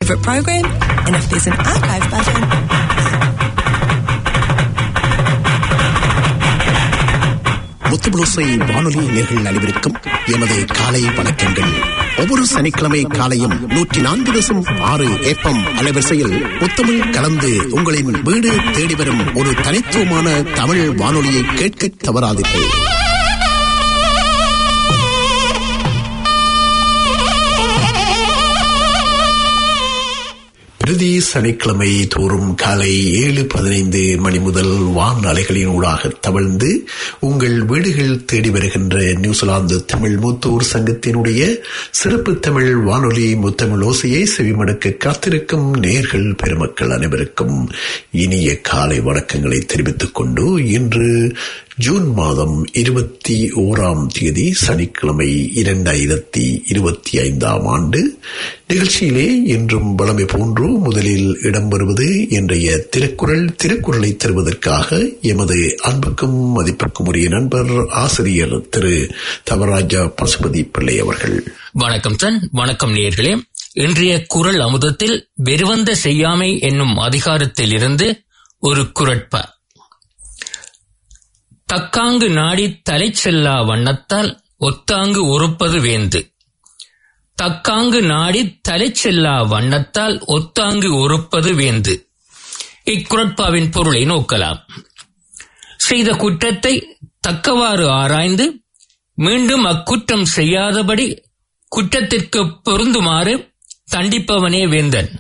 favourite program, and if there's an archive button, முத்துபுளுசை வானொலி நேர்கள் அனைவருக்கும் எமது காலை வணக்கங்கள் ஒவ்வொரு சனிக்கிழமை காலையும் நூற்றி நான்கு தசம் ஆறு ஏப்பம் அலைவரிசையில் முத்தமிழ் கலந்து உங்களின் வீடு தேடி வரும் ஒரு தனித்துவமான தமிழ் வானொலியை கேட்க தவறாதீர்கள் பிரதி சனிக்கிழமை தோறும் காலை ஏழு பதினைந்து மணி முதல் வான் அலைகளின் ஊடாக தவழ்ந்து உங்கள் வீடுகள் தேடி வருகின்ற நியூசிலாந்து தமிழ் மூத்தூர் சங்கத்தினுடைய சிறப்பு தமிழ் வானொலி முத்தமிழ் ஓசையை செவிமடுக்க காத்திருக்கும் நேர்கள் பெருமக்கள் அனைவருக்கும் இனிய காலை வணக்கங்களை தெரிவித்துக் கொண்டு இன்று ஜூன் மாதம் இருபத்தி ஓராம் தேதி சனிக்கிழமை இரண்டாயிரத்தி இருபத்தி ஐந்தாம் ஆண்டு நிகழ்ச்சியிலே இன்றும் வளமை போன்று முதலில் இடம்பெறுவது இன்றைய திருக்குறள் திருக்குறளை தருவதற்காக எமது அன்புக்கும் மதிப்புக்கும் உரிய நண்பர் ஆசிரியர் திரு தவராஜா பசுபதி பிள்ளை அவர்கள் வணக்கம் சன் வணக்கம் நேர்களே இன்றைய குரல் அமுதத்தில் வெறுவந்த செய்யாமை என்னும் அதிகாரத்தில் இருந்து ஒரு குரட்ப தக்காங்கு நாடி தலை செல்லா வண்ணத்தால் ஒத்தாங்கு ஒருப்பது வேந்து தக்காங்கு நாடி தலை செல்லா வண்ணத்தால் ஒத்தாங்கு ஒருப்பது வேந்து இக்குரட்பாவின் பொருளை நோக்கலாம் செய்த குற்றத்தை தக்கவாறு ஆராய்ந்து மீண்டும் அக்குற்றம் செய்யாதபடி குற்றத்திற்கு பொருந்துமாறு தண்டிப்பவனே வேந்தன்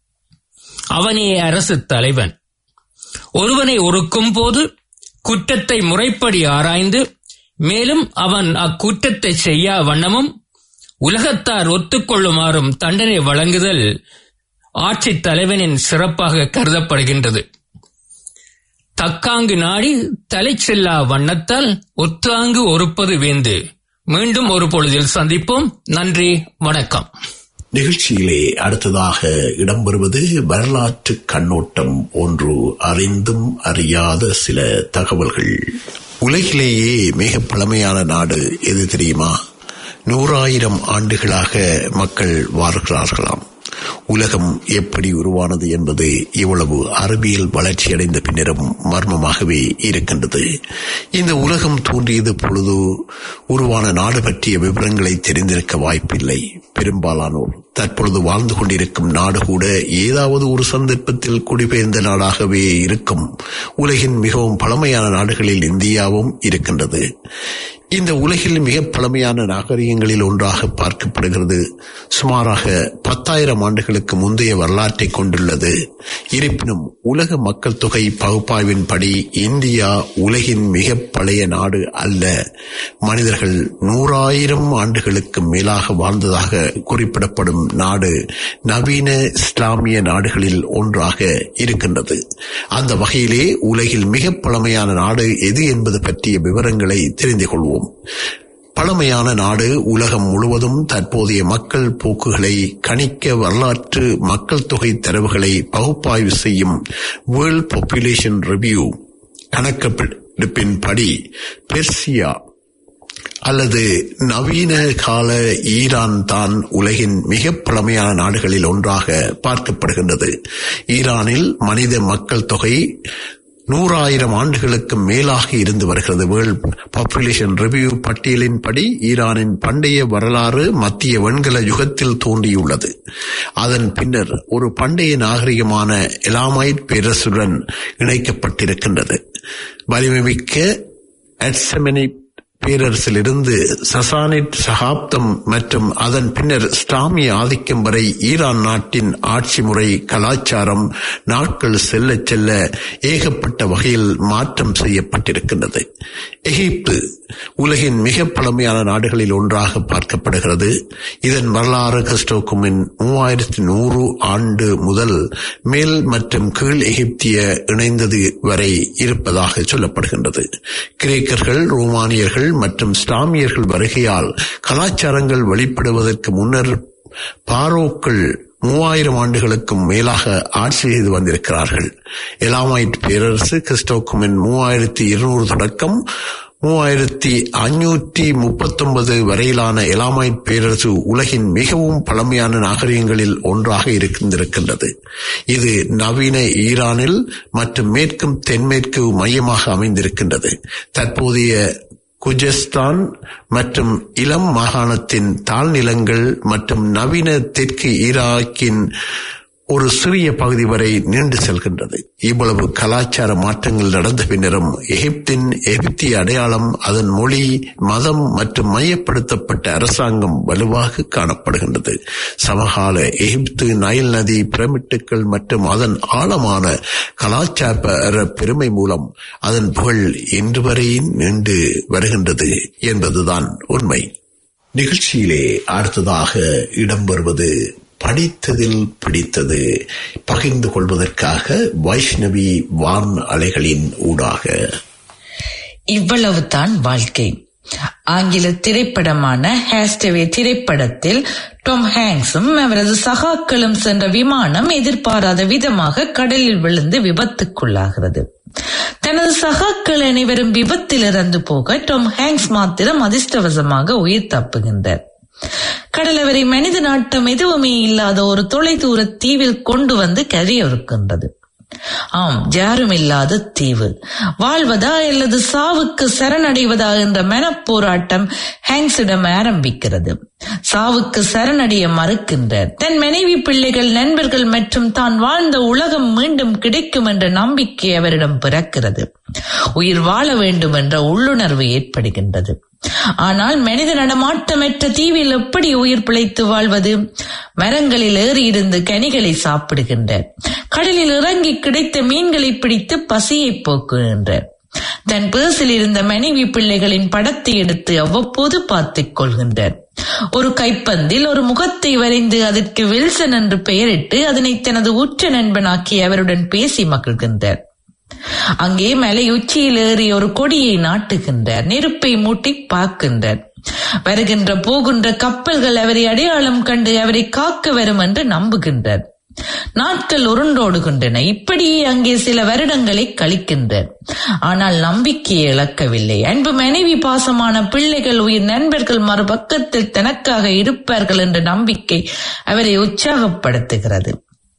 அவனே அரசு தலைவன் ஒருவனை ஒருக்கும் போது குற்றத்தை முறைப்படி ஆராய்ந்து மேலும் அவன் அக்குற்றத்தை செய்யா வண்ணமும் உலகத்தார் ஒத்துக்கொள்ளுமாறும் தண்டனை வழங்குதல் ஆட்சித் தலைவனின் சிறப்பாக கருதப்படுகின்றது தக்காங்கு நாடி தலை செல்லா வண்ணத்தால் ஒத்தாங்கு ஒருப்பது வேந்து மீண்டும் ஒரு பொழுதில் சந்திப்போம் நன்றி வணக்கம் நிகழ்ச்சியிலே அடுத்ததாக இடம்பெறுவது வரலாற்று கண்ணோட்டம் ஒன்று அறிந்தும் அறியாத சில தகவல்கள் உலகிலேயே மிக பழமையான நாடு எது தெரியுமா நூறாயிரம் ஆண்டுகளாக மக்கள் வாழ்கிறார்களாம் உலகம் எப்படி உருவானது என்பது இவ்வளவு அறிவியல் வளர்ச்சியடைந்த பின்னரும் மர்மமாகவே இருக்கின்றது இந்த உலகம் தோன்றியது பொழுது உருவான நாடு பற்றிய விவரங்களை தெரிந்திருக்க வாய்ப்பில்லை பெரும்பாலானோர் தற்பொழுது வாழ்ந்து கொண்டிருக்கும் நாடு கூட ஏதாவது ஒரு சந்தர்ப்பத்தில் குடிபெயர்ந்த நாடாகவே இருக்கும் உலகின் மிகவும் பழமையான நாடுகளில் இந்தியாவும் இருக்கின்றது இந்த உலகில் மிக பழமையான நாகரிகங்களில் ஒன்றாக பார்க்கப்படுகிறது சுமாராக பத்தாயிரம் ஆண்டுகளுக்கு முந்தைய வரலாற்றை கொண்டுள்ளது இருப்பினும் உலக மக்கள் தொகை பகுப்பாய்வின்படி இந்தியா உலகின் மிக பழைய நாடு அல்ல மனிதர்கள் நூறாயிரம் ஆண்டுகளுக்கு மேலாக வாழ்ந்ததாக குறிப்பிடப்படும் நாடு நவீன இஸ்லாமிய நாடுகளில் ஒன்றாக இருக்கின்றது அந்த வகையிலே உலகில் மிக பழமையான நாடு எது என்பது பற்றிய விவரங்களை தெரிந்து கொள்வோம் பழமையான நாடு உலகம் முழுவதும் தற்போதைய மக்கள் போக்குகளை கணிக்க வரலாற்று மக்கள் தொகை தரவுகளை பகுப்பாய்வு செய்யும் வேர்ல்ட் பாப்புலேஷன் ரிவ்யூ கணக்கெடுப்பின்படி பெர்சியா அல்லது நவீன கால ஈரான் தான் உலகின் மிக பழமையான நாடுகளில் ஒன்றாக பார்க்கப்படுகின்றது ஈரானில் மனித மக்கள் தொகை நூறாயிரம் ஆண்டுகளுக்கு மேலாக இருந்து வருகிறது வேர்ல்ட் பாப்புலேஷன் ரிவ்யூ பட்டியலின்படி ஈரானின் பண்டைய வரலாறு மத்திய வெண்கல யுகத்தில் தோன்றியுள்ளது அதன் பின்னர் ஒரு பண்டைய நாகரிகமான எலாமைட் பேரசுடன் இணைக்கப்பட்டிருக்கின்றது வலிமைமிக்க அட்சமெனிக் பேரரசிலிருந்து சசானிட் சகாப்தம் மற்றும் அதன் பின்னர் இஸ்லாமிய ஆதிக்கம் வரை ஈரான் நாட்டின் ஆட்சி முறை கலாச்சாரம் நாட்கள் செல்ல செல்ல ஏகப்பட்ட வகையில் மாற்றம் செய்யப்பட்டிருக்கின்றது எகிப்து உலகின் மிக பழமையான நாடுகளில் ஒன்றாக பார்க்கப்படுகிறது இதன் வரலாறு கிறிஸ்டோக்குமின் மூவாயிரத்தி நூறு ஆண்டு முதல் மேல் மற்றும் கீழ் எகிப்திய இணைந்தது வரை இருப்பதாக சொல்லப்படுகின்றது கிரேக்கர்கள் ரோமானியர்கள் மற்றும் இஸ்லாமியர்கள் வருகையால் கலாச்சாரங்கள் வெளிப்படுவதற்கு முன்னர் பாரோக்கள் மூவாயிரம் ஆண்டுகளுக்கும் மேலாக ஆட்சி செய்து வந்திருக்கிறார்கள் எலாமைட் பேரரசு கிறிஸ்டோக்குமின் மூவாயிரத்தி இருநூறு தொடக்கம் மூவாயிரத்தி அஞ்சூற்றி முப்பத்தொன்பது வரையிலான எலாமைட் பேரரசு உலகின் மிகவும் பழமையான நாகரிகங்களில் ஒன்றாக இருக்கின்றிருக்கின்றது இது நவீன ஈரானில் மற்றும் மேற்கும் தென்மேற்கு மையமாக அமைந்திருக்கின்றது தற்போதைய குஜஸ்தான் மற்றும் இளம் மாகாணத்தின் தாழ்நிலங்கள் மற்றும் நவீன தெற்கு ஈராக்கின் ஒரு சிறிய பகுதி வரை நீண்டு செல்கின்றது இவ்வளவு கலாச்சார மாற்றங்கள் நடந்த பின்னரும் எகிப்தின் எகிப்திய அடையாளம் அதன் மொழி மதம் மற்றும் மையப்படுத்தப்பட்ட அரசாங்கம் வலுவாக காணப்படுகின்றது சமகால எகிப்து நைல் நதி பிரமிட்டுக்கள் மற்றும் அதன் ஆழமான கலாச்சார பெருமை மூலம் அதன் புகழ் இன்று வரை நீண்டு வருகின்றது என்பதுதான் உண்மை நிகழ்ச்சியிலே அடுத்ததாக இடம்பெறுவது படித்ததில் பிடித்தது பகிர்ந்து கொள்வதற்காக வைஷ்ணவி வான் அலைகளின் ஊடாக இவ்வளவுதான் வாழ்க்கை ஆங்கில திரைப்படமான ஹேஸ்டவே திரைப்படத்தில் டாம் ஹேங்ஸும் அவரது சகாக்களும் சென்ற விமானம் எதிர்பாராத விதமாக கடலில் விழுந்து விபத்துக்குள்ளாகிறது தனது சகாக்கள் அனைவரும் விபத்தில் இறந்து போக டாம் ஹேங்ஸ் மாத்திரம் அதிர்ஷ்டவசமாக உயிர் தப்புகின்றார் கடலவரை மனித நாட்டம் எதுவுமே இல்லாத ஒரு தொலைதூர தீவில் கொண்டு வந்து கரையொருக்கின்றது ஆம் யாரும் இல்லாத தீவு வாழ்வதா அல்லது சாவுக்கு சரணடைவதா என்ற மனப்போராட்டம் ஹேங்ஸிடம் ஆரம்பிக்கிறது சாவுக்கு சரணடைய மறுக்கின்றார் தன் மனைவி பிள்ளைகள் நண்பர்கள் மற்றும் தான் வாழ்ந்த உலகம் மீண்டும் கிடைக்கும் என்ற நம்பிக்கை அவரிடம் பிறக்கிறது உயிர் வாழ வேண்டும் என்ற உள்ளுணர்வு ஏற்படுகின்றது ஆனால் மனித நடமாட்டமற்ற தீவில் எப்படி உயிர் பிழைத்து வாழ்வது மரங்களில் ஏறி இருந்து கனிகளை சாப்பிடுகின்றார் கடலில் இறங்கி கிடைத்த மீன்களை பிடித்து பசியை போக்குகின்றார் தன் பேசில் இருந்த மனைவி பிள்ளைகளின் படத்தை எடுத்து அவ்வப்போது பார்த்துக் கொள்கின்றார் ஒரு கைப்பந்தில் ஒரு முகத்தை வரைந்து அதற்கு வில்சன் என்று பெயரிட்டு அதனை தனது உற்ற நண்பனாக்கி அவருடன் பேசி மகிழ்கின்றார் அங்கே மலை உச்சியில் ஏறி ஒரு கொடியை நாட்டுகின்றார் நெருப்பை மூட்டி பார்க்கின்றார் வருகின்ற போகின்ற கப்பல்கள் அவரை அடையாளம் கண்டு அவரை காக்க வரும் என்று நம்புகின்றார் நாட்கள் உருண்டோடுகின்றன இப்படியே அங்கே சில வருடங்களை கழிக்கின்றார் ஆனால் நம்பிக்கையை இழக்கவில்லை அன்பு மனைவி பாசமான பிள்ளைகள் உயிர் நண்பர்கள் மறுபக்கத்தில் தனக்காக இருப்பார்கள் என்ற நம்பிக்கை அவரை உற்சாகப்படுத்துகிறது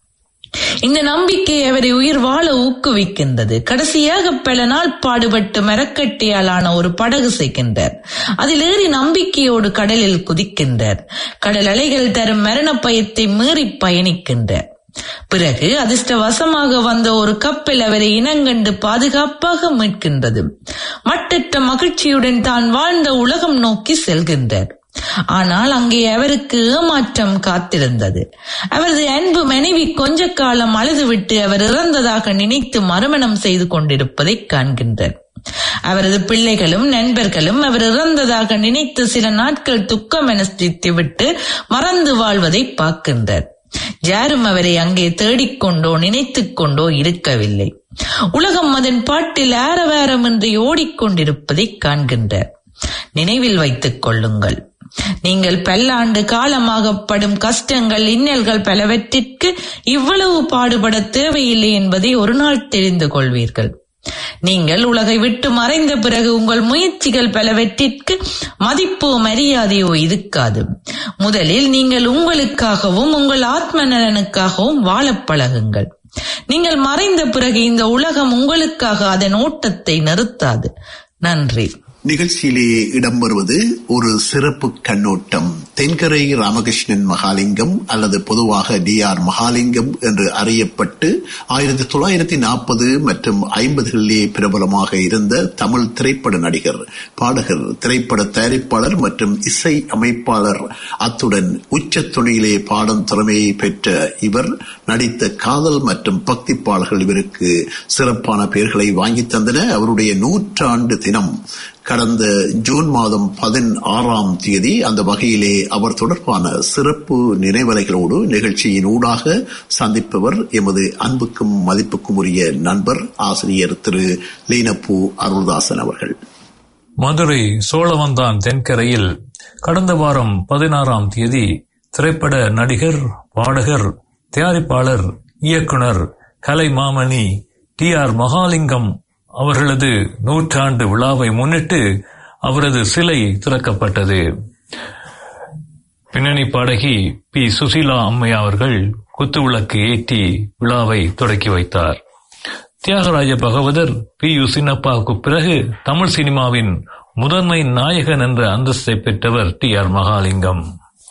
இந்த நம்பிக்கை அவரை உயிர் வாழ ஊக்குவிக்கின்றது கடைசியாக பல நாள் பாடுபட்டு மரக்கட்டியாலான ஒரு படகு செய்கின்றார் அதில் ஏறி நம்பிக்கையோடு கடலில் குதிக்கின்றார் கடல் அலைகள் தரும் மரண பயத்தை மீறி பயணிக்கின்றார் பிறகு அதிர்ஷ்டவசமாக வந்த ஒரு கப்பல் அவரை இனங்கண்டு பாதுகாப்பாக மீட்கின்றது மட்டற்ற மகிழ்ச்சியுடன் தான் வாழ்ந்த உலகம் நோக்கி செல்கின்றார் ஆனால் அங்கே அவருக்கு ஏமாற்றம் காத்திருந்தது அவரது அன்பு மனைவி கொஞ்ச காலம் அழுதுவிட்டு அவர் இறந்ததாக நினைத்து மறுமணம் செய்து கொண்டிருப்பதை காண்கின்றார் அவரது பிள்ளைகளும் நண்பர்களும் அவர் இறந்ததாக நினைத்து சில நாட்கள் துக்கம் அனுஷ்டித்து விட்டு மறந்து வாழ்வதை பார்க்கின்றார் யாரும் அவரை அங்கே தேடிக்கொண்டோ நினைத்துக் கொண்டோ இருக்கவில்லை உலகம் அதன் பாட்டில் ஆரவாரமின்றி ஓடிக்கொண்டிருப்பதை காண்கின்றார் நினைவில் வைத்துக் கொள்ளுங்கள் நீங்கள் பல்லாண்டு காலமாக படும் கஷ்டங்கள் இன்னல்கள் பலவற்றிற்கு இவ்வளவு பாடுபட தேவையில்லை என்பதை ஒரு நாள் தெரிந்து கொள்வீர்கள் நீங்கள் உலகை விட்டு மறைந்த பிறகு உங்கள் முயற்சிகள் பலவற்றிற்கு மதிப்போ மரியாதையோ இருக்காது முதலில் நீங்கள் உங்களுக்காகவும் உங்கள் ஆத்ம நலனுக்காகவும் வாழப் பழகுங்கள் நீங்கள் மறைந்த பிறகு இந்த உலகம் உங்களுக்காக அதன் ஓட்டத்தை நிறுத்தாது நன்றி நிகழ்ச்சியிலே இடம்பெறுவது ஒரு சிறப்பு கண்ணோட்டம் தென்கரை ராமகிருஷ்ணன் மகாலிங்கம் அல்லது பொதுவாக டி ஆர் மகாலிங்கம் என்று அறியப்பட்டு ஆயிரத்தி தொள்ளாயிரத்தி நாற்பது மற்றும் ஐம்பதுகளிலே பிரபலமாக இருந்த தமிழ் திரைப்பட நடிகர் பாடகர் திரைப்பட தயாரிப்பாளர் மற்றும் இசை அமைப்பாளர் அத்துடன் உச்ச துணியிலே பாடும் திறமையை பெற்ற இவர் நடித்த காதல் மற்றும் பக்தி பாடல்கள் இவருக்கு சிறப்பான பெயர்களை வாங்கி தந்தன அவருடைய நூற்றாண்டு தினம் கடந்த ஜூன் மாதம் பதினாறாம் தேதி அந்த வகையிலே அவர் தொடர்பான சிறப்பு நினைவலைகளோடு நிகழ்ச்சியின் ஊடாக சந்திப்பவர் எமது அன்புக்கும் மதிப்புக்கும் உரிய நண்பர் ஆசிரியர் திரு லீனப்பூ அருள்தாசன் அவர்கள் மதுரை சோழவந்தான் தென்கரையில் கடந்த வாரம் பதினாறாம் தேதி திரைப்பட நடிகர் பாடகர் தயாரிப்பாளர் இயக்குனர் கலை மாமணி டி ஆர் மகாலிங்கம் அவர்களது நூற்றாண்டு விழாவை முன்னிட்டு அவரது சிலை திறக்கப்பட்டது பின்னணி பாடகி பி சுசீலா அம்மையா அவர்கள் குத்துவிளக்கு ஏற்றி விழாவை தொடக்கி வைத்தார் தியாகராஜ பகவதர் பி யு சின்னப்பாவுக்கு பிறகு தமிழ் சினிமாவின் முதன்மை நாயகன் என்ற அந்தஸ்தை பெற்றவர் டி ஆர் மகாலிங்கம்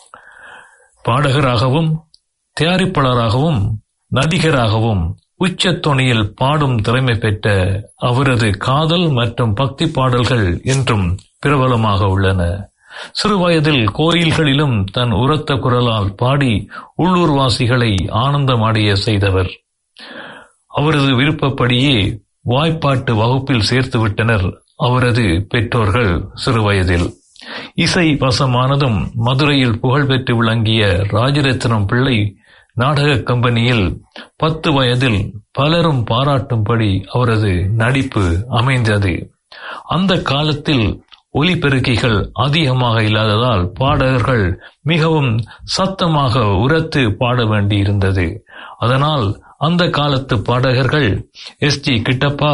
பாடகராகவும் தயாரிப்பாளராகவும் நடிகராகவும் உச்சத்தொனியில் பாடும் திறமை பெற்ற அவரது காதல் மற்றும் பக்தி பாடல்கள் என்றும் பிரபலமாக உள்ளன சிறுவயதில் கோயில்களிலும் தன் உரத்த குரலால் பாடி உள்ளூர்வாசிகளை ஆனந்தமடைய செய்தவர் அவரது விருப்பப்படியே வாய்ப்பாட்டு வகுப்பில் சேர்த்து விட்டனர் அவரது பெற்றோர்கள் சிறுவயதில் இசை வசமானதும் மதுரையில் புகழ்பெற்று விளங்கிய ராஜரத்னம் பிள்ளை நாடக கம்பெனியில் பத்து வயதில் பலரும் பாராட்டும்படி அவரது நடிப்பு அமைந்தது அந்த காலத்தில் ஒலிபெருக்கிகள் அதிகமாக இல்லாததால் பாடகர்கள் மிகவும் சத்தமாக உரத்து பாட வேண்டியிருந்தது அதனால் அந்த காலத்து பாடகர்கள் S G Kittappa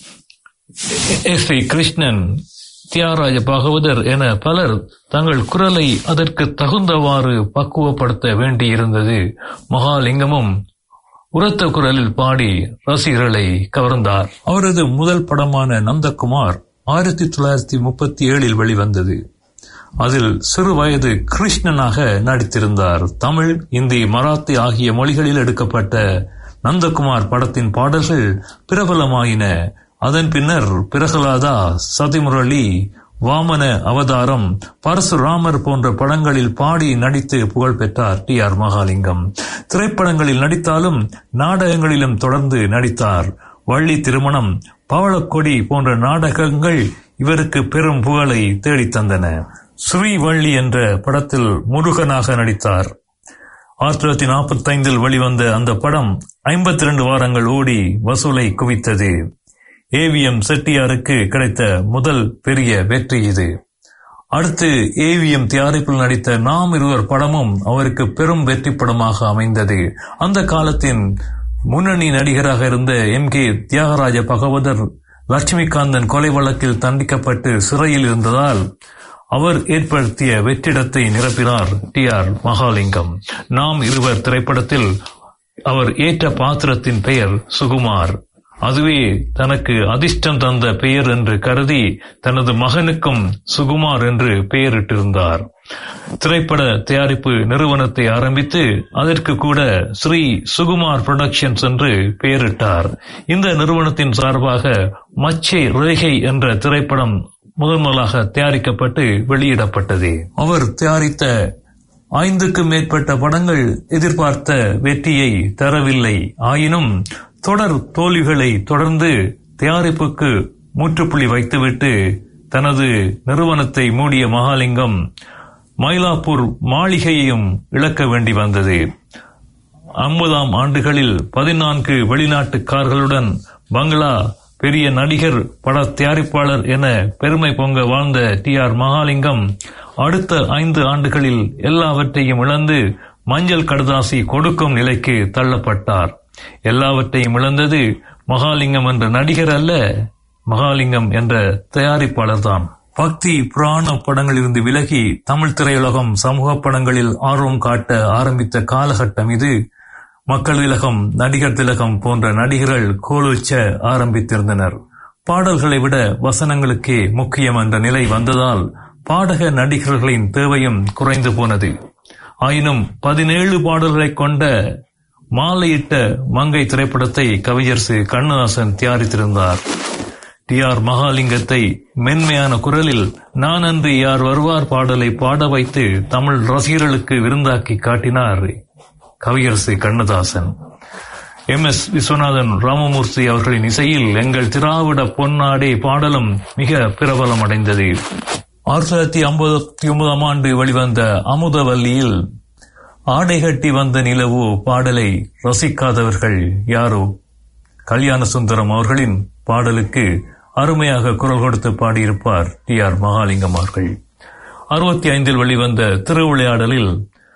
S V Krishnan Thyagaraja Bhagavathar என பலர் தங்கள் குரலை அதற்கு தகுந்தவாறு பக்குவப்படுத்த வேண்டியிருந்தது மகாலிங்கமும் உரத்த குரலில் பாடி ரசிகர்களை கவர்ந்தார் அவரது முதல் படமான நந்தகுமார் ஆயிரத்தி தொள்ளாயிரத்தி முப்பத்தி ஏழில் வெளிவந்தது அதில் சிறு வயது கிருஷ்ணனாக நடித்திருந்தார் தமிழ் இந்தி மராத்தி ஆகிய மொழிகளில் எடுக்கப்பட்ட நந்தகுமார் படத்தின் பாடல்கள் பிரபலமாயின அதன் பின்னர் பிரகலாதா சதிமுரளி வாமன அவதாரம் பரசுராமர் போன்ற படங்களில் பாடி நடித்து புகழ் பெற்றார் டி ஆர் மகாலிங்கம் திரைப்படங்களில் நடித்தாலும் நாடகங்களிலும் தொடர்ந்து நடித்தார் வள்ளி திருமணம் பவளக்கொடி போன்ற நாடகங்கள் இவருக்கு பெரும் புகழை தேடித் தந்தன ஸ்ரீவள்ளி என்ற படத்தில் முருகனாக நடித்தார் ஆயிரத்தி தொள்ளாயிரத்தி நாற்பத்தி ஐந்தில் வெளிவந்த அந்த படம் ஐம்பத்தி ரெண்டு வாரங்கள் ஓடி வசூலை குவித்தது ஏவிஎம் செட்டியாருக்கு கிடைத்த முதல் பெரிய வெற்றி இது அடுத்து ஏவிஎம் தயாரிப்பில் நடித்த நாம் இருவர் படமும் அவருக்கு பெரும் வெற்றி படமாக அமைந்தது அந்த காலத்தின் முன்னணி நடிகராக இருந்த எம் கே தியாகராஜ பகவதர் லட்சுமிகாந்தன் கொலை வழக்கில் தண்டிக்கப்பட்டு சிறையில் இருந்ததால் அவர் ஏற்படுத்திய வெற்றிடத்தை நிரப்பினார் டி ஆர் மகாலிங்கம் நாம் இருவர் திரைப்படத்தில் அவர் ஏற்ற பாத்திரத்தின் பெயர் சுகுமார் அதுவே தனக்கு அதிர்ஷ்டம் தந்த பெயர் என்று கருதி தனது மகனுக்கும் சுகுமார் என்று பெயரிட்டிருந்தார் திரைப்பட தயாரிப்பு நிறுவனத்தை ஆரம்பித்து அதற்கு கூட ஸ்ரீ சுகுமார் புரொடக்ஷன்ஸ் என்று பெயரிட்டார் இந்த நிறுவனத்தின் சார்பாக மச்சை ரேகை என்ற திரைப்படம் முதன்முதலாக தயாரிக்கப்பட்டு வெளியிடப்பட்டது அவர் தயாரித்த ஐந்துக்கும் மேற்பட்ட படங்கள் எதிர்பார்த்த வெற்றியை தரவில்லை ஆயினும் தொடர் தோல்விகளை தொடர்ந்து தயாரிப்புக்கு முற்றுப்புள்ளி வைத்துவிட்டு தனது நிறுவனத்தை மூடிய மகாலிங்கம் மயிலாப்பூர் மாளிகையையும் இழக்க வேண்டி வந்தது ஐம்பதாம் ஆண்டுகளில் பதினான்கு வெளிநாட்டு கார்களுடன் பங்களா பெரிய நடிகர் பட தயாரிப்பாளர் என பெருமை பொங்க வாழ்ந்த டி ஆர் மகாலிங்கம் அடுத்த ஐந்து ஆண்டுகளில் எல்லாவற்றையும் இழந்து மஞ்சள் கடதாசி கொடுக்கும் நிலைக்கு தள்ளப்பட்டார் எல்லாவற்றையும் இழந்தது மகாலிங்கம் என்ற நடிகர் அல்ல மகாலிங்கம் என்ற தயாரிப்பாளர் தான் பக்தி புராண படங்களிலிருந்து விலகி தமிழ் திரையுலகம் சமூக படங்களில் ஆர்வம் காட்ட ஆரம்பித்த காலகட்டம் இது மக்கள் திலகம் நடிகர் திலகம் போன்ற நடிகர்கள் கோலுச்ச ஆரம்பித்திருந்தனர் பாடல்களை விட வசனங்களுக்கே முக்கியம் என்ற நிலை வந்ததால் பாடக நடிகர்களின் தேவையும் குறைந்து போனது ஆயினும் பதினேழு பாடல்களை கொண்ட மாலையிட்ட மங்கை திரைப்படத்தை கவிஞர்சு கண்ணதாசன் தயாரித்திருந்தார் டி ஆர் மகாலிங்கத்தை மென்மையான குரலில் நான் அன்று யார் வருவார் பாடலை பாட வைத்து தமிழ் ரசிகர்களுக்கு விருந்தாக்கி காட்டினார் கவியரசு கண்ணதாசன் எம் எஸ் விஸ்வநாதன் ராமமூர்த்தி அவர்களின் இசையில் எங்கள் திராவிட பொன்னாடே பாடலும் மிக பிரபலம் அடைந்தது ஆயிரத்தி தொள்ளாயிரத்தி ஐம்பத்தி ஒன்பதாம் ஆண்டு வெளிவந்த அமுதவல்லியில் ஆடை கட்டி வந்த நிலவோ பாடலை ரசிக்காதவர்கள் யாரோ கல்யாண சுந்தரம் அவர்களின் பாடலுக்கு அருமையாக குரல் கொடுத்து பாடியிருப்பார் டி ஆர் மகாலிங்கம் அவர்கள் அறுபத்தி ஐந்தில் வெளிவந்த திருவிளையாடலில்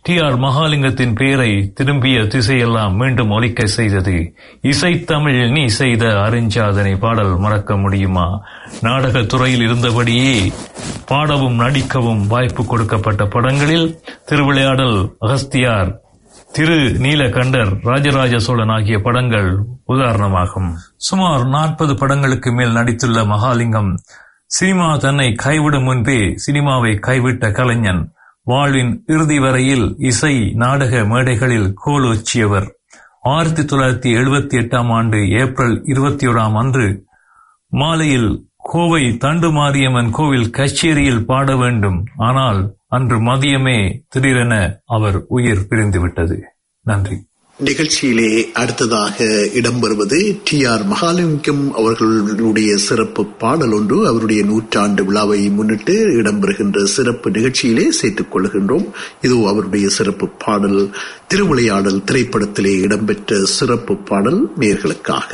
டி ஆர் மகாலிங்கத்தின் பெயரை திரும்பிய திசையெல்லாம் மீண்டும் ஒலிக்க செய்தது இசைத்தமிழ் நீ செய்த அருஞ்சாதனை பாடல் மறக்க முடியுமா நாடகத் துறையில் இருந்தபடியே பாடவும் நடிக்கவும் வாய்ப்பு கொடுக்கப்பட்ட படங்களில் திருவிளையாடல் அகஸ்தியார் திரு நீலகண்டர் ராஜராஜ சோழன் ஆகிய படங்கள் உதாரணமாகும் சுமார் நாற்பது படங்களுக்கு மேல் நடித்துள்ள மகாலிங்கம் சினிமா தன்னை கைவிடும் முன்பே சினிமாவை கைவிட்ட கலைஞன் வாழ்வின் இறுதி வரையில் இசை நாடக மேடைகளில் கோலோச்சியவர் ஆயிரத்தி தொள்ளாயிரத்தி எழுபத்தி எட்டாம் ஆண்டு ஏப்ரல் இருபத்தி ஓராம் அன்று மாலையில் கோவை தண்டு மாரியம்மன் கோவில் கச்சேரியில் பாட வேண்டும் ஆனால் அன்று மதியமே திடீரென அவர் உயிர் பிரிந்துவிட்டது நன்றி நிகழ்ச்சியிலே அடுத்ததாக இடம்பெறுவது டி ஆர் மகாலிங்கம் அவர்களுடைய சிறப்பு பாடல் ஒன்று அவருடைய நூற்றாண்டு விழாவை முன்னிட்டு இடம்பெறுகின்ற சிறப்பு நிகழ்ச்சியிலே சேர்த்துக் கொள்கின்றோம் இது அவருடைய சிறப்பு பாடல் திருவிளையாடல் திரைப்படத்திலே இடம்பெற்ற சிறப்பு பாடல் நேர்களுக்காக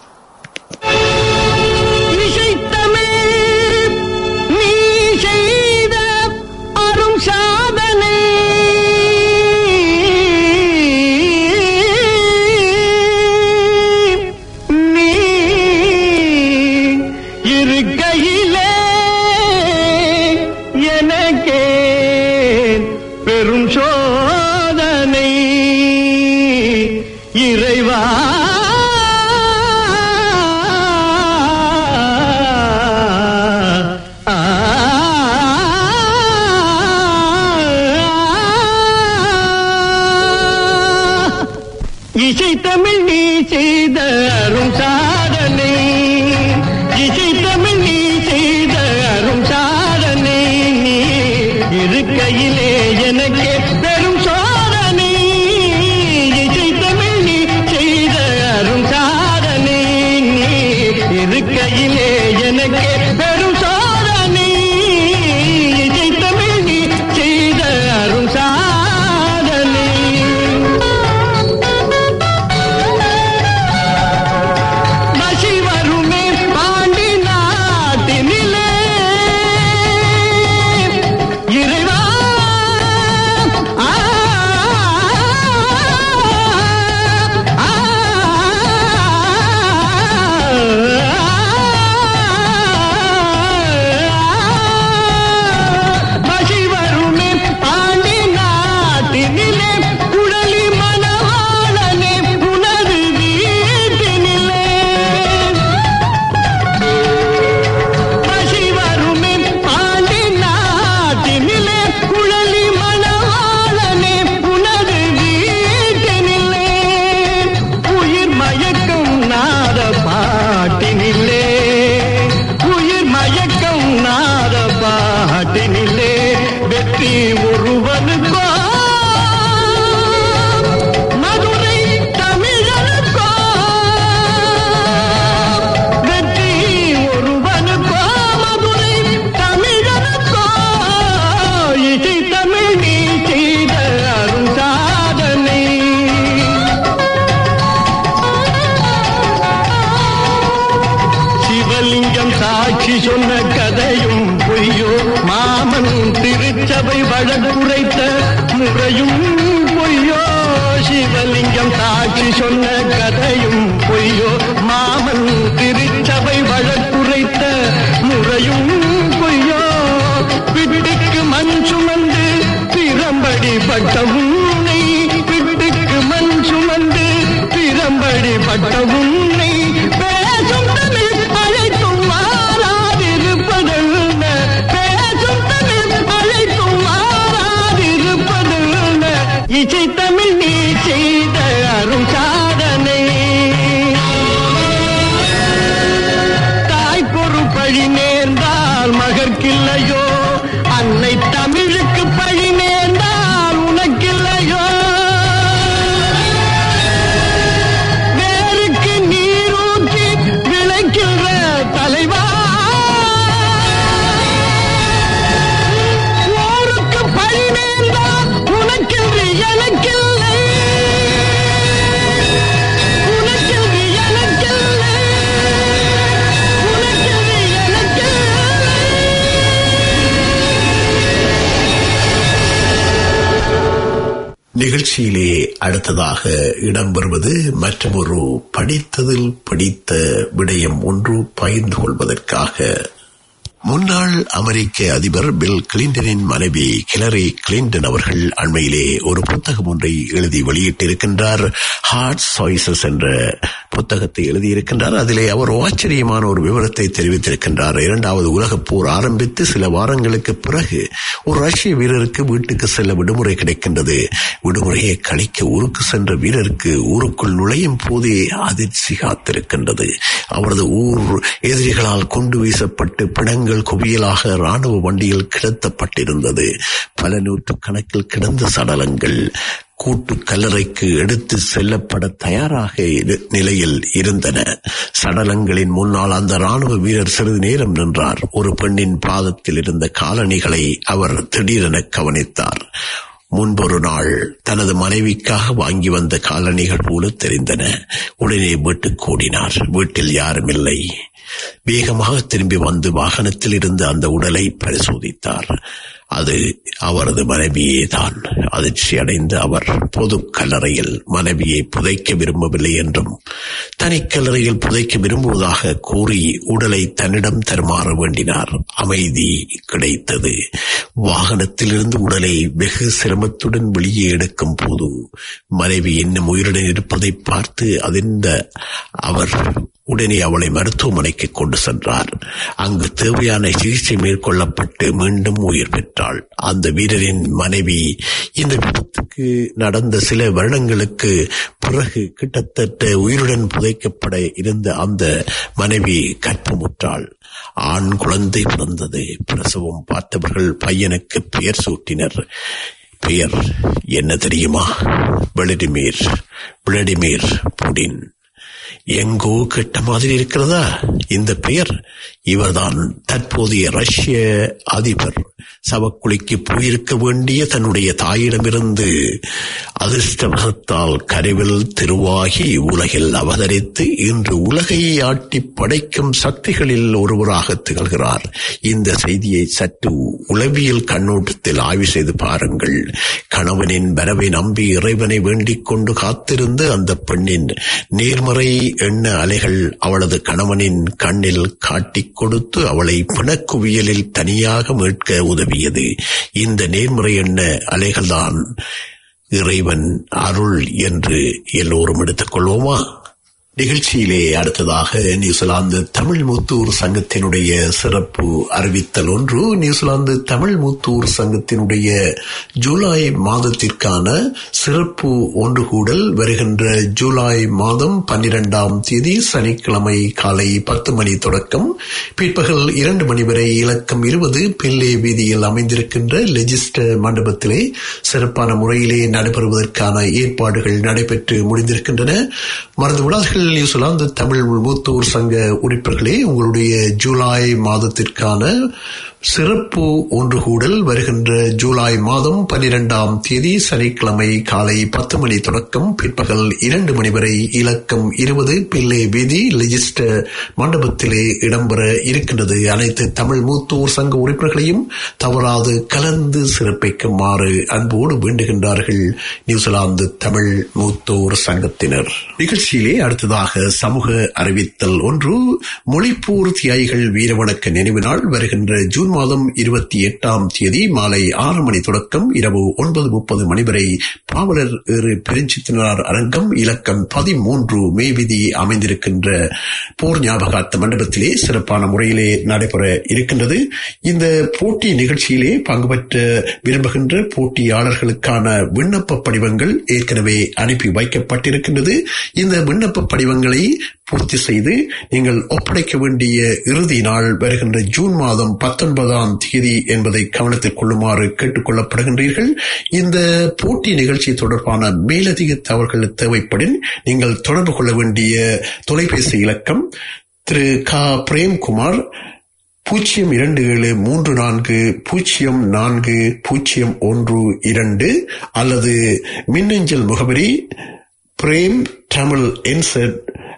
இசைத்தமிழ் நீ செய்த அரும் சாதனை நீ இருக்கையிலே எனக்கே பெரும் சோதனை இறைவா இசை தமிழ் நீ செய்த அரும் சாதனை இசை தமிழ் நீ செய்த அரும் சாதனை நீ இருக்கையிலே எனக்கே பெரும் சோதனை இசை தமிழ் நீ செய்த அரும் சாதனை நீ இருக்கையிலே எனக்கே பெரும் சோதனை இசை தமிழ் நீ செய்த அரும் சாதனை மசி வருமே பாண்டி நாட்டினிலே இறைவா ஆ, ஆ, மசி வருமே பாண்டி நாட்டினிலே குழலி மணவாளனே உனது வீட்டினிலே பசி வருமே பாண்டி நாட்டினிலே குழலி மணவாளனே உனது வீட்டினிலே உயிர் மயக்கம் நாத பாட்டினிலே உயிர் மயக்கம் நாத பாட்டினிலே வெற்றி ஒருவனுக்கோ மதுரை தமிழனுக்கோ வெற்றி ஒருவனுக்கோ மதுரை தமிழனுக்கோ இசை தமிழ் நீ செய்த அரும் சாதனை சிவலிங்கம் சாட்சி சொன்ன கதையும் பொய்யோ மாமன் திருச்சபை வழக்குரைத்த முறையும் பொய்யோ சிவலிங்கம் சாட்சி சொன்ன கதையும் பொய்யோ மாமன் திருச்சபை வழக்குரைத்த முறையும் பொய்யோ பிடிக்கு மண் சுமந்து திறம்படி பட்ட உன்னை பிடிக்கு மண் சுமந்து திறம்படி பட்ட உன்னை பேசும் தமிழ் அழைத்தும் மாறாதிருப்பதென்ன பேசும் தமிழ் அழைத்தும் மாறாதிருப்பதென்ன இசை தமிழ் நீ செய்த அரும் சாதனை தாய்க்கொரு பழி நேர்ந்தால் மகற்கில்லையோ அன்னை தமிழுக்கு பழி நேர்ந்தால் உனக்கில்லை நிகழ்ச்சியிலே அடுத்ததாக இடம்பெறுவது மற்றொரு படித்ததில் பிடித்த விடயம் ஒன்று பகிர்ந்து கொள்வதற்காக முன்னாள் அமெரிக்க அதிபர் பில் கிளின்டனின் மனைவி கிளரி கிளின்டன் அவர்கள் அண்மையிலே ஒரு புத்தகம் ஒன்றை எழுதி வெளியிட்டிருக்கின்றார் ஹார்ட் சாய்ஸஸ் என்ற புத்தகத்தை எழுதியிருக்கின்றார் அதிலே அவர் ஆச்சரியமான ஒரு விவரத்தை தெரிவித்திருக்கின்றார் இரண்டாவது உலகப் போர் ஆரம்பித்து சில வாரங்களுக்கு பிறகு ஒரு ரஷ்ய வீரருக்கு வீட்டுக்கு செல்ல விடுமுறை கிடைக்கின்றது விடுமுறையை கழிக்க ஊருக்கு சென்ற வீரருக்கு ஊருக்குள் நுழையும் போதே அதிர்ச்சி காத்திருக்கின்றது அவரது ஊர் எதிரிகளால் கொண்டு வீசப்பட்டு பிணங்கள் குவியலாக ராணுவ வண்டியில் கிடத்தப்பட்டிருந்தது பல நூற்று கணக்கில் கிடந்த சடலங்கள் கூட்டு கல்லறைக்கு எடுத்து செல்லப்பட தயாராக இரு- நிலையில் இருந்தன சடலங்களின் முன்னால் அந்த ராணுவ வீரர் சிறிது நேரம் நின்றார் ஒரு பெண்ணின் பாதத்தில் இருந்த காலணிகளை அவர் திடீரென கவனித்தார் முன்பொரு நாள் தனது மனைவிக்காக வாங்கி வந்த காலணிகள் போல தெரிந்தன உடனே வீட்டுக்கு ஓடினார் வீட்டில் யாரும் இல்லை வேகமாக திரும்பி வந்து வாகனத்தில் இருந்த அந்த உடலை பரிசோதித்தார் அது அவரது மனைவியே தான் அதிர்ச்சி அடைந்த அவர் பொது கல்லறையில் மனைவியை புதைக்க விரும்பவில்லை என்றும் தனிக்கல்லறையில் புதைக்க விரும்புவதாக கூறி உடலை தன்னிடம் தருமாற வேண்டினார் அமைதி கிடைத்தது வாகனத்திலிருந்து உடலை வெகு சிரமத்துடன் வெளியே எடுக்கும் போது மனைவி இன்னும் உயிருடன் இருப்பதை பார்த்து அதிர்ந்த அவர் உடனே அவளை மருத்துவமனைக்கு கொண்டு சென்றார் அங்கு தேவையான சிகிச்சை மேற்கொள்ளப்பட்டு மீண்டும் உயிர் பெற்றாள் அந்த வீரரின் மனைவி இந்த விபத்துக்கு நடந்த சில வருடங்களுக்கு பிறகு கிட்டத்தட்ட உயிருடன் புதைக்கப்பட இருந்த அந்த மனைவி கற்பமுற்றாள் ஆண் குழந்தை பிறந்தது பிரசவம் பார்த்தவர்கள் பையனுக்கு பெயர் சூட்டினர் பெயர் என்ன தெரியுமா விளடிமீர் விளடிமீர் புடின் எங்கோ கெட்ட மாதிரி இருக்கிறதா இந்த பெயர் இவர்தான் தற்போதைய ரஷ்ய அதிபர் சவக்குழிக்கு போயிருக்க வேண்டிய தன்னுடைய தாயிடமிருந்து அதிர்ஷ்டவசத்தால் கருவில் திருவாகி உலகில் அவதரித்து இன்று உலகை ஆட்டி படைக்கும் சக்திகளில் ஒருவராக திகழ்கிறார் இந்த செய்தியை சற்று உளவியல் கண்ணோட்டத்தில் ஆய்வு செய்து பாருங்கள் கணவனின் வரவை நம்பி இறைவனை வேண்டிக் கொண்டு காத்திருந்து அந்த பெண்ணின் நேர்மறை எண்ண அலைகள் அவளது கணவனின் கண்ணில் காட்டிக் கொடுத்து அவளை பிணக்குவியலில் தனியாக மீட்க உதவியது இந்த நேர்மறை எண்ண அலைகள்தான் இறைவன் அருள் என்று எல்லோரும் எடுத்துக் கொள்வோமா நிகழ்ச்சியிலே அடுத்ததாக நியூசிலாந்து தமிழ் முத்தூர் சங்கத்தினுடைய சிறப்பு அறிவித்தல் ஒன்று நியூசிலாந்து தமிழ் முத்தூர் சங்கத்தினுடைய ஜூலை மாதத்திற்கான சிறப்பு ஒன்று கூடல் வருகின்ற ஜூலை மாதம் பன்னிரெண்டாம் தேதி சனிக்கிழமை காலை பத்து மணி தொடக்கம் பிற்பகல் இரண்டு மணி வரை இலக்கம் இருபது பில்லே வீதியில் அமைந்திருக்கின்ற லெஜிஸ்டர் மண்டபத்திலே சிறப்பான முறையிலே நடைபெறுவதற்கான ஏற்பாடுகள் நடைபெற்று முடிந்திருக்கின்றன மறந்து விடாதீர்கள் நியூசிலாந்து தமிழ் மூத்தோர் சங்க உறுப்பினர்களே உங்களுடைய ஜூலை மாதத்திற்கான சிறப்பு ஒன்று கூடல் வருகின்ற ஜூலை மாதம் பனிரெண்டாம் தேதி சனிக்கிழமை காலை பத்து மணி தொடக்கம் பிற்பகல் இரண்டு மணி வரை இலக்கம் இருபது பிள்ளை வீதி லெஜிஸ்டர் மண்டபத்திலே இடம்பெற இருக்கின்றது அனைத்து தமிழ் மூத்தோர் சங்க உறுப்பினர்களையும் தவறாது கலந்து சிறப்பிக்குமாறு அன்போடு வேண்டுகின்றார்கள் நியூசிலாந்து தமிழ் மூத்தோர் சங்கத்தினர் நிகழ்ச்சியிலே அடுத்ததாக சமூக அறிவித்தல் ஒன்று மொழிப்பூர் தியாகிகள் வீரவணக்க நினைவு நாள் வருகின்ற ஜூன் மாதம் இருபத்தி எட்டாம் தேதி மாலை ஆறு மணி தொடக்கம் இரவு ஒன்பது முப்பது மணி வரை பாவலர் ஏறு பெருஞ்சித்தினார் அரங்கம் இலக்கம் பதிமூன்று மேவிதி அமைந்திருக்கின்ற போர் ஞாபகார்த்த மண்டபத்திலே சிறப்பான முறையிலே நடைபெற இருக்கின்றது இந்த போட்டி நிகழ்ச்சியிலே பங்கு பெற்ற விரும்புகின்ற போட்டியாளர்களுக்கான விண்ணப்ப படிவங்கள் ஏற்கனவே அனுப்பி வைக்கப்பட்டிருக்கின்றது இந்த விண்ணப்ப படிவங்களை பூர்த்தி செய்து நீங்கள் ஒப்படைக்க வேண்டிய இறுதி நாள் வருகின்ற ஜூன் மாதம் பத்தொன்பதாம் தேதி என்பதை கவனத்தில் கொள்ளுமாறு கேட்டுக் கொள்ளப்படுகின்றீர்கள் இந்த போட்டி நிகழ்ச்சி தொடர்பான மேலதிக தகவல்கள் தேவைப்படின் நீங்கள் தொடர்பு கொள்ள வேண்டிய தொலைபேசி இலக்கம் திரு க பிரேம்குமார் பூஜ்ஜியம் இரண்டு ஏழு மூன்று நான்கு பூஜ்ஜியம் நான்கு பூஜ்ஜியம் ஒன்று இரண்டு அல்லது மின்னஞ்சல் முகவரி பிரேம் தமிழ் என்செட்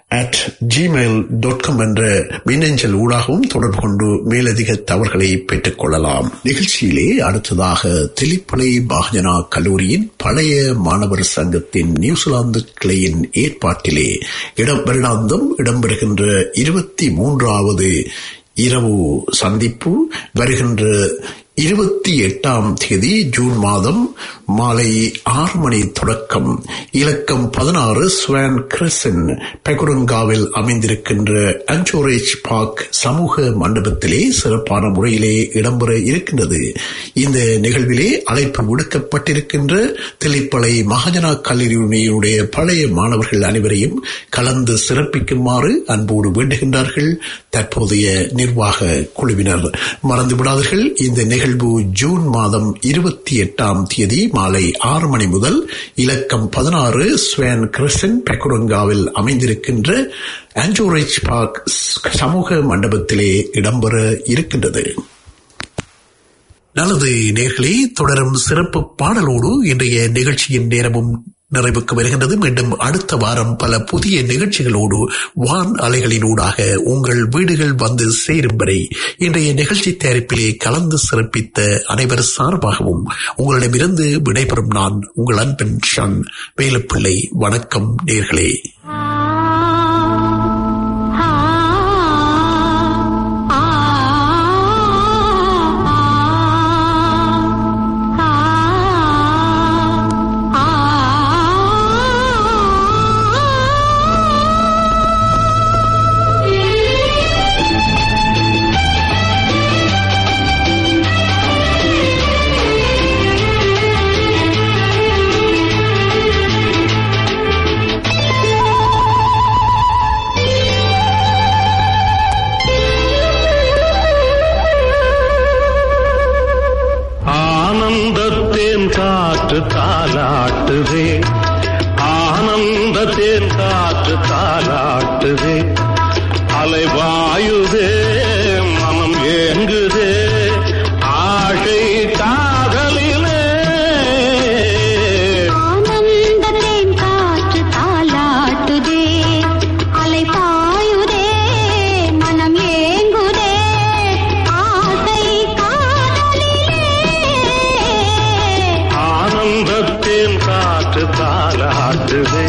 அட் ஜிமெயில் டாட் காம் என்ற மின்னஞ்சல் ஊடாகவும் தொடர்பு கொண்டு மேலதிக தவறுகளை பெற்றுக் கொள்ளலாம் நிகழ்ச்சியிலே அடுத்ததாக தெளிப்பளை பாகஜனா கல்லூரியின் பழைய மாணவர் சங்கத்தின் நியூசிலாந்து கிளையின் ஏற்பாட்டிலே இடம் வருடாந்தம் இடம்பெறுகின்ற இருபத்தி மூன்றாவது இரவு சந்திப்பு வருகின்ற இருபத்தி எட்டாம் தேதி ஜூன் மாதம் மாலை ஆறு மணி தொடக்கம் இலக்கம் பதினாறு ஸ்வான் கிரசன் பெகுரங்காவில் அமைந்திருக்கின்ற அஞ்சோரேஜ் பார்க் சமூக மண்டபத்திலே சிறப்பான முறையிலே இடம்பெற இருக்கின்றது இந்த நிகழ்விலே அழைப்பு விடுக்கப்பட்டிருக்கின்ற தெளிப்பளை மகாஜனா கல்லூரியினுடைய பழைய மாணவர்கள் அனைவரையும் கலந்து சிறப்பிக்குமாறு அன்போடு வேண்டுகின்றார்கள் தற்போதைய நிர்வாக குழுவினர் மறந்துவிடாதீர்கள் இந்த நிகழ்வு ஜூன் மாதம் இருபத்தி எட்டாம் தேதி மாலை ஆறு மணி முதல் இலக்கம் பதினாறு ஸ்வேன் கிறிஸ்டன் பெக்குரங்காவில் அமைந்திருக்கின்ற ஆஞ்சோரேஜ் பார்க் சமூக மண்டபத்திலே இடம்பெற இருக்கின்றது நல்லது நேர்களே தொடரும் சிறப்பு பாடலோடு இன்றைய நிகழ்ச்சியின் நேரமும் நிறைவுக்கு வருகின்றது மீண்டும் அடுத்த வாரம் பல புதிய நிகழ்ச்சிகளோடு வான் அலைகளினூடாக உங்கள் வீடுகள் வந்து சேரும் வரை இன்றைய நிகழ்ச்சி தயாரிப்பிலே கலந்து சிறப்பித்த அனைவர் சார்பாகவும் உங்களிடமிருந்து விடைபெறும் நான் உங்கள் அன்பன் ஷன் வேலுப்பிள்ளை வணக்கம் நேர்களே ஆனந்தத்தேன் காற்று தாலாட்டுதே ஆனந்தத்தேன் காற்று தாலாட்டுதே அலைவாயுதே மனம் ஏங்குதே ஆசை காதலிலே ஆனந்தத்தேன் காற்று தாலாட்டுதே அலை பாயுதே மனம் ஏங்குதே ஆசை காதலிலே ஆனந்தத்தேன் காற்று தாலாட்டுதே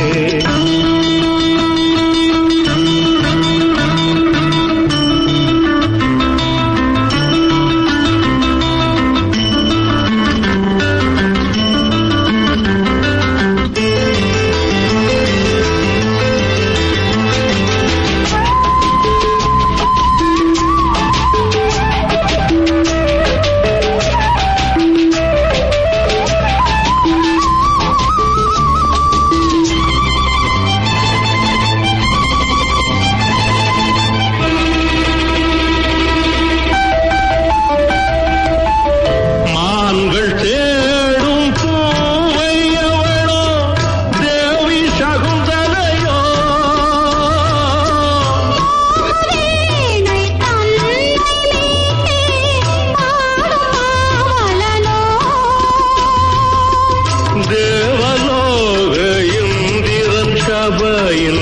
மான்கள் தேடும் பூவை எவளோ தேவி சகுந்தலையோ வீணை தன்னை மீட்டே பாடும் பாவலனோ தேவலோக இந்திரன் சபையில்